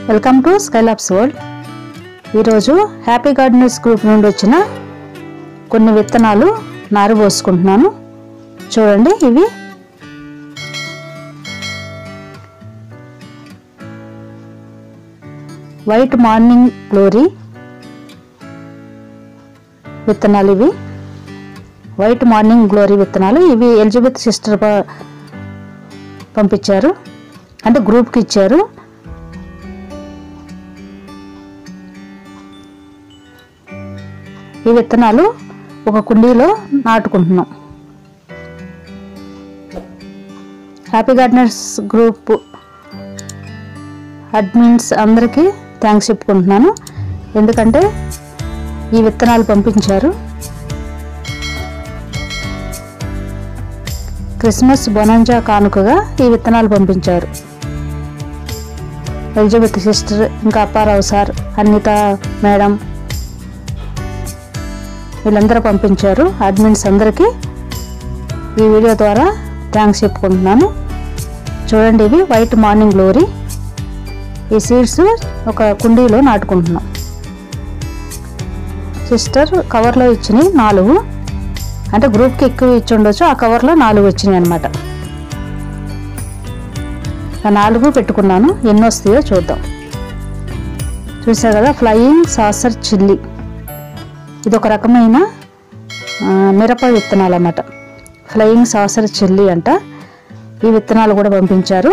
welcome to Skylabs world ఈరోజు happy gardeners group నుండి వచ్చిన కొన్ని విత్తనాలు నారు పోసుకుంటున్నాను చూడండి ఇవి వైట్ మార్నింగ్ గ్లోరీ విత్తనాలు ఇవి వైట్ మార్నింగ్ గ్లోరీ విత్తనాలు ఇవి ఎలిజబెత్ సిస్టర్ ప- పంపించారు అంటే గ్రూప్కి ఇచ్చారు ఈ విత్తనాలు ఒక కుండీలో నాటుకుంటున్నాం హ్యాపీ గార్డెనర్స్ గ్రూప్ అడ్మిన్స్ అందరికీ థ్యాంక్స్ చెప్పుకుంటున్నాను ఎందుకంటే ఈ విత్తనాలు పంపించారు క్రిస్మస్ బొనంజా కానుకగా ఈ విత్తనాలు పంపించారు ఎలిజబెత్ సిస్టర్ ఇంకా అప్పారావు సార్ అన్నిత మేడం వీళ్ళందరూ పంపించారు అడ్మిన్స్ అందరికీ ఈ వీడియో ద్వారా థ్యాంక్స్ చెప్పుకుంటున్నాను చూడండి ఇవి వైట్ మార్నింగ్ గ్లోరీ ఈ సీడ్స్ ఒక కుండీలో నాటుకుంటున్నాం సిస్టర్ కవర్లో ఇచ్చినాయి నాలుగు అంటే గ్రూప్కి ఎక్కువ ఇచ్చి ఉండొచ్చు ఆ కవర్లో నాలుగు వచ్చినాయి అనమాట ఆ నాలుగు పెట్టుకున్నాను ఎన్ని వస్తాయో చూద్దాం చూసారు కదా ఫ్లయింగ్ సాసర్ చిల్లీ ఇది ఒక రకమైన ఆ, మిరప విత్తనాలు అన్నమాట ఫ్లయింగ్ సాసర్ చిల్లీ అంట ఈ విత్తనాలు కూడా పంపించారు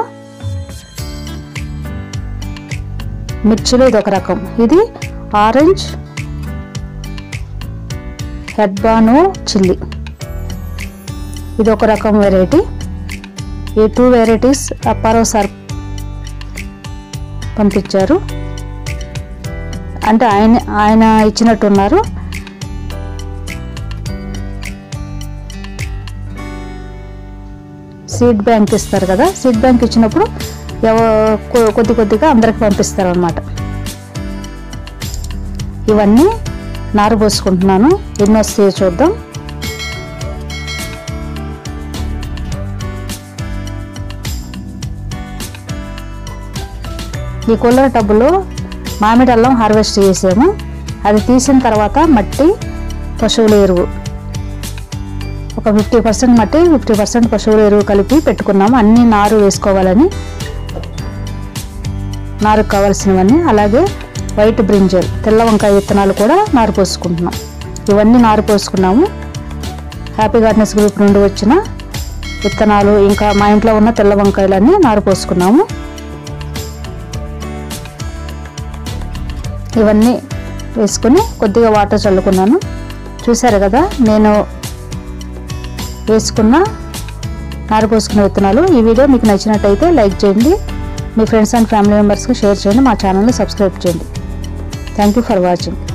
మిర్చిలో ఇది ఒక రకం ఇది ఆరెంజ్ హెడ్బానో చిల్లీ ఇది ఒక రకం వెరైటీ ఈ టూ వెరైటీస్ అప్పారో సార్ పంపించారు అంటే ఆయన ఆయన ఇచ్చినట్టున్నారు సీడ్ బ్యాంక్ ఇస్తారు కదా సీడ్ బ్యాంక్ ఇచ్చినప్పుడు ఎవ కొ- కొద్ది కొద్దిగా అందరికి పంపిస్తారు అనమాట ఇవన్నీ నారు పోసుకుంటున్నాను ఎన్ని వస్తాయో చూద్దాం ఈ కూలర్ టబ్బులో మామిడి అల్లం హార్వెస్ట్ చేసాము అది తీసిన తర్వాత మట్టి పశువుల ఎరువు ఒక ఫిఫ్టీ పర్సెంట్ మట్టి ఫిఫ్టీ పర్సెంట్ పశువుల ఎరువు కలిపి పెట్టుకున్నాము అన్ని నారు వేసుకోవాలని నారుకు కావాల్సినవన్నీ అలాగే వైట్ బ్రింజల్ తెల్ల వంకాయ విత్తనాలు కూడా నారు పోసుకుంటున్నాం ఇవన్నీ నారు పోసుకున్నాము హ్యాపీ గార్డెనర్స్ గ్రూప్ నుండి వచ్చిన విత్తనాలు ఇంకా మా ఇంట్లో ఉన్న తెల్ల వంకాయలన్నీ నారు పోసుకున్నాము ఇవన్నీ వేసుకొని కొద్దిగా వాటర్ చల్లుకున్నాను చూశారు కదా నేను వేసుకున్న నారు పోసుకున్న విత్తనాలు ఈ వీడియో మీకు నచ్చినట్టయితే లైక్ చేయండి మీ ఫ్రెండ్స్ అండ్ ఫ్యామిలీ మెంబర్స్కి షేర్ చేయండి మా ఛానల్ని సబ్స్క్రైబ్ చేయండి థ్యాంక్ యూ ఫర్ వాచింగ్